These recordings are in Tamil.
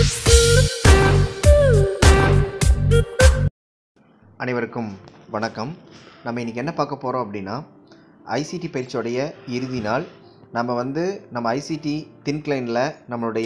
அனைவருக்கும் வணக்கம் நம்ம இன்றைக்கி என்ன பார்க்க போகிறோம் அப்படின்னா ஐசிடி பயிற்சியோடைய இறுதி நாள் நம்ம வந்து நம்ம ஐசிடி தின்க்ளைனில் நம்மளுடைய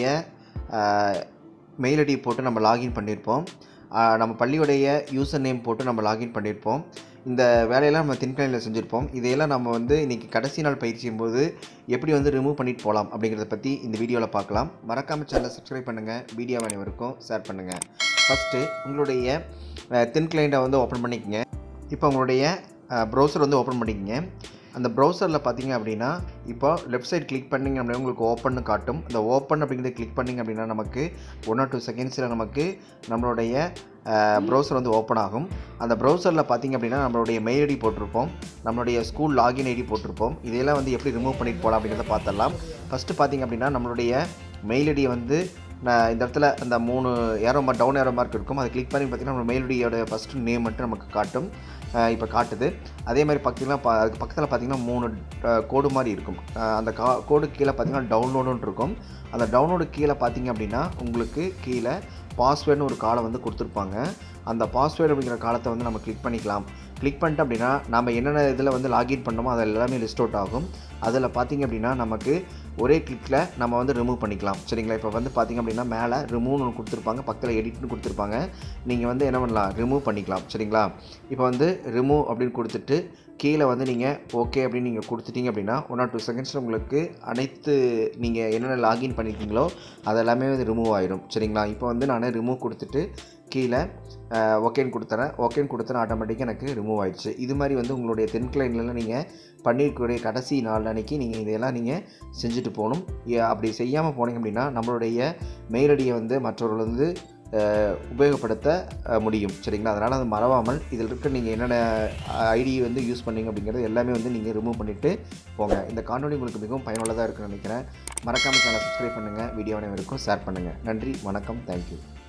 மெயில் ஐடி போட்டு நம்ம லாகின் பண்ணியிருப்போம் ஆஹ் நம்ம பள்ளியுடைய யூசர் நேம் போட்டு நம்ம லாகின் பண்ணியிருப்போம் இந்த வேலையெல்லாம் நம்ம தின்க்ளைனில் செஞ்சுருப்போம் இதையெல்லாம் நம்ம வந்து இன்றைக்கி கடைசி நாள் பயிற்சியும் போது எப்படி வந்து ரிமூவ் பண்ணிட்டு போகலாம் அப்படிங்கிறத பற்றி இந்த வீடியோவில் பார்க்கலாம் மறக்காம சேனலை சப்ஸ்கிரைப் பண்ணுங்கள் வீடியோ அனைவருக்கும் ஷேர் பண்ணுங்கள் ஃபஸ்ட்டு உங்களுடைய தின் கிளைண்ட்டை வந்து ஓப்பன் பண்ணிக்கங்க இப்போ உங்களுடைய ப்ரௌசர் வந்து ஓப்பன் பண்ணிக்கங்க அந்த ப்ரௌசரில் பார்த்தீங்க அப்படின்னா இப்போ லெஃப்ட் சைடு கிளிக் பண்ணிங்க அப்படின்னா உங்களுக்கு ஓப்பன் காட்டும் அந்த ஓப்பன் அப்படிங்கிறத கிளிக் பண்ணிங்க அப்படின்னா நமக்கு ஒன் ஆர் டூ செகண்ட்ஸில் நமக்கு நம்மளுடைய ப்ரௌசர் வந்து ஓப்பன் ஆகும் அந்த ப்ரௌசரில் பார்த்தீங்க அப்படின்னா நம்மளுடைய மெயில் ஐடி போட்டிருப்போம் நம்மளுடைய ஸ்கூல் லாகின் ஐடி போட்டிருப்போம் இதையெல்லாம் வந்து எப்படி ரிமூவ் பண்ணிட்டு போகலாம் அப்படிங்கிறத பார்த்துடலாம் ஃபஸ்ட்டு பார்த்தீங்க அப்படின்னா நம்மளுடைய மெயில் ஐடியை வந்து நான் இந்த இடத்துல அந்த மூணு arrow mark down arrow mark இருக்கும் அதை கிளிக் பண்ணி பார்த்தீங்கன்னா நம்ம மெயில் ஐடியோட ஃபஸ்ட்டு நேம் மட்டும் நமக்கு காட்டும் இப்போ காட்டுது அதே மாதிரி பார்த்தீங்கன்னா பா அதுக்கு பக்கத்தில் பார்த்தீங்கன்னா மூணு அஹ், கோடு மாதிரி இருக்கும் அஹ், அந்த கா கோடு கீழே பார்த்தீங்கன்னா டவுன்லோடுன்னு இருக்கும் அந்த டவுன்லோடு கீழே பார்த்தீங்க அப்படின்னா உங்களுக்கு கீழே பாஸ்வேர்டுன்னு ஒரு காலம் வந்து கொடுத்துருப்பாங்க அந்த பாஸ்வேர்டு அப்படிங்கிற காலத்தை வந்து நம்ம கிளிக் பண்ணிக்கலாம் கிளிக் பண்ணிட்டு அப்படின்னா நம்ம என்னென்ன இதில் வந்து லாகின் பண்ணோமோ அது எல்லாமே லிஸ்ட் அவுட் ஆகும் அதில் பார்த்தீங்க அப்படின்னா நமக்கு ஒரே கிளிக்கில் நம்ம வந்து ரிமூவ் பண்ணிக்கலாம் சரிங்களா இப்போ வந்து பார்த்தீங்க அப்படின்னா மேலே ரிமூவ்னு ஒன்று கொடுத்துருப்பாங்க பக்கத்தில் எடிட்னு கொடுத்துருப்பாங்க நீங்கள் வந்து என்ன பண்ணலாம் ரிமூவ் பண்ணிக்கலாம் சரிங்களா இப்போ வந்து ரிமூவ் அப்படின்னு கொடுத்துட்டு கீழே வந்து நீங்கள் ஓகே அப்படின்னு நீங்கள் கொடுத்துட்டீங்க அப்படின்னா ஒன் ஆர் டூ செகண்ட்ஸில் உங்களுக்கு அனைத்து நீங்கள் என்னென்ன லாகின் பண்ணியிருக்கீங்களோ அது எல்லாமே வந்து ரிமூவ் ஆகிடும் சரிங்களா இப்போ வந்து நான் ரிமூவ் கொடுத்துட்டு கீழே ஓகேன்னு கொடுத்துறேன் ஓகேன்னு கொடுத்தேன் ஆட்டோமேட்டிக்காக எனக்கு ரிமூவ் ஆயிடுச்சு இது மாதிரி வந்து உங்களுடைய தென் கிளைன்லாம் நீங்கள் பண்ணியிருக்கக்கூடிய கடைசி நாள் அன்னைக்கு நீங்கள் இதையெல்லாம் நீங்கள் செஞ்சுட்டு போகணும் ஏ- அப்படி செய்யாமல் போனீங்க அப்படின்னா நம்மளுடைய மெயில் ஐடியை வந்து மற்றவர்கள் வந்து அஹ், உபயோகப்படுத்த அஹ், முடியும் சரிங்களா அதனால் அது மறவாமல் இதில் இருக்க நீங்கள் என்னென்ன ஐடி வந்து யூஸ் பண்ணீங்க அப்படிங்கிறது எல்லாமே வந்து நீங்கள் ரிமூவ் பண்ணிவிட்டு போங்க இந்த காணொலி உங்களுக்கு மிகவும் பயனுள்ளதாக இருக்குன்னு நினைக்கிறேன் மறக்காமல் சேனலை சப்ஸ்கிரைப் பண்ணுங்கள் வீடியோ அனைவருக்கும் ஷேர் பண்ணுங்கள் நன்றி வணக்கம் தேங்க்யூ